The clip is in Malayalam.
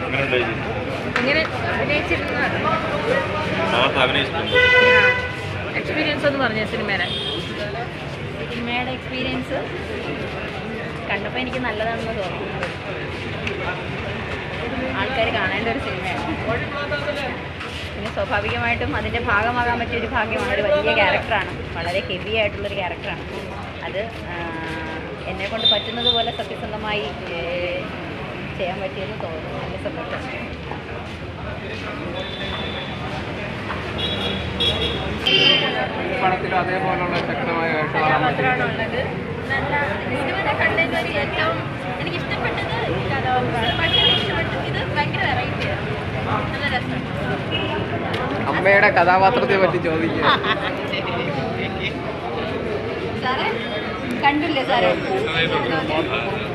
ഇങ്ങനെ അഭിനയിച്ചിരുന്ന ഭാഗത്ത് അഭിനയിച്ചിട്ടുണ്ട് എക്സ്പീരിയൻസ് ഒന്ന് പറഞ്ഞു സിനിമേനെ സിനിമയുടെ എക്സ്പീരിയൻസ് കണ്ടപ്പോൾ എനിക്ക് നല്ലതാണെന്ന് തോന്നി ആൾക്കാർ കാണേണ്ട ഒരു സിനിമയാണ് പിന്നെ സ്വാഭാവികമായിട്ടും അതിൻ്റെ ഭാഗമാകാൻ പറ്റിയ ഒരു ഭാഗ്യമാണ് ഒരു വലിയ ക്യാരക്ടറാണ് വളരെ ഹെവി ആയിട്ടുള്ളൊരു ക്യാരക്ടറാണ് അത് എന്നെ കൊണ്ട് പറ്റുന്നത് പോലെ സത്യസന്ധമായി ഏഹ്, ചെയ്യാൻ പറ്റിയെന്ന് തോന്നുന്നു നല്ല സന്തോഷം പടത്തിൽ അതേപോലുള്ള ശക്തമായ വേഷമാണ് മാത്രമാണ് ഉള്ളത് നല്ല ഇതുവരെ കണ്ടതിൽ ഏറ്റവും എനിക്ക് ഇഷ്ടപ്പെട്ടത് കഥാപാത്രം ഇഷ്ടപ്പെട്ടത് ഇത് ഭയങ്കര വെറൈറ്റിയാണ് നല്ല രസം അമ്മയുടെ കഥാപാത്രത്തെ പറ്റി ചോദിക്കുക സാറേ കണ്ടില്ലേ സാറേ